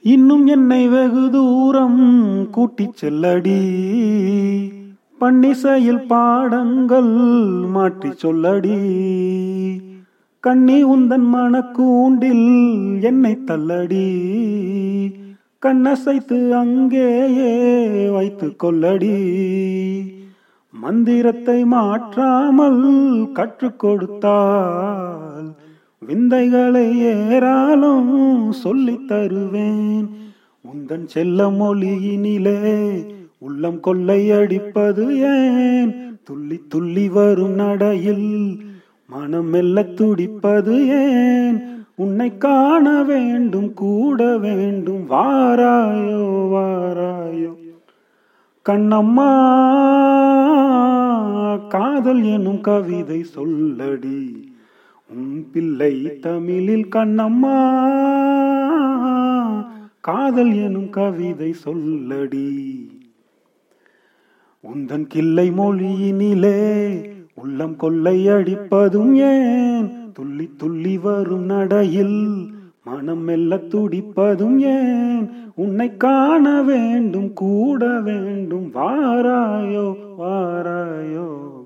இன்னும் என்னை வெகு தூரம் கூட்டிச் செல்லடி பன்னிசையில் பாடங்கள் மாற்றி சொல்லடி கண்ணி உந்தன் மனக்கூண்டில் என்னை தள்ளடி கண்ணசைத்து அங்கேயே வைத்து கொள்ளடி மந்திரத்தை மாற்றாமல் கற்றுக் கொடுத்தால் விந்தைகளை ஏறாலும் சொல்லித் தருவேன் உந்தன் செல்ல மொழியினிலே உள்ளம் கொள்ளை அடிப்பது ஏன் துள்ளி துள்ளி வரும் நடையில் மனம் மெல்ல துடிப்பது ஏன் உன்னை காண வேண்டும் கூட வேண்டும் வாராயோ வாராயோ கண்ணம்மா காதல் எனும் கவிதை சொல்லடி உன் பிள்ளை தமிழில் கண்ணம்மா காதல் எனும் கவிதை சொல்லடி உந்தன் கிள்ளை மொழியினிலே உள்ளம் கொள்ளை அடிப்பதும் ஏன் துள்ளி துள்ளி வரும் நடையில் மனம் மெல்ல துடிப்பதும் ஏன் உன்னை காண வேண்டும் கூட வேண்டும் வாராயோ வாராயோ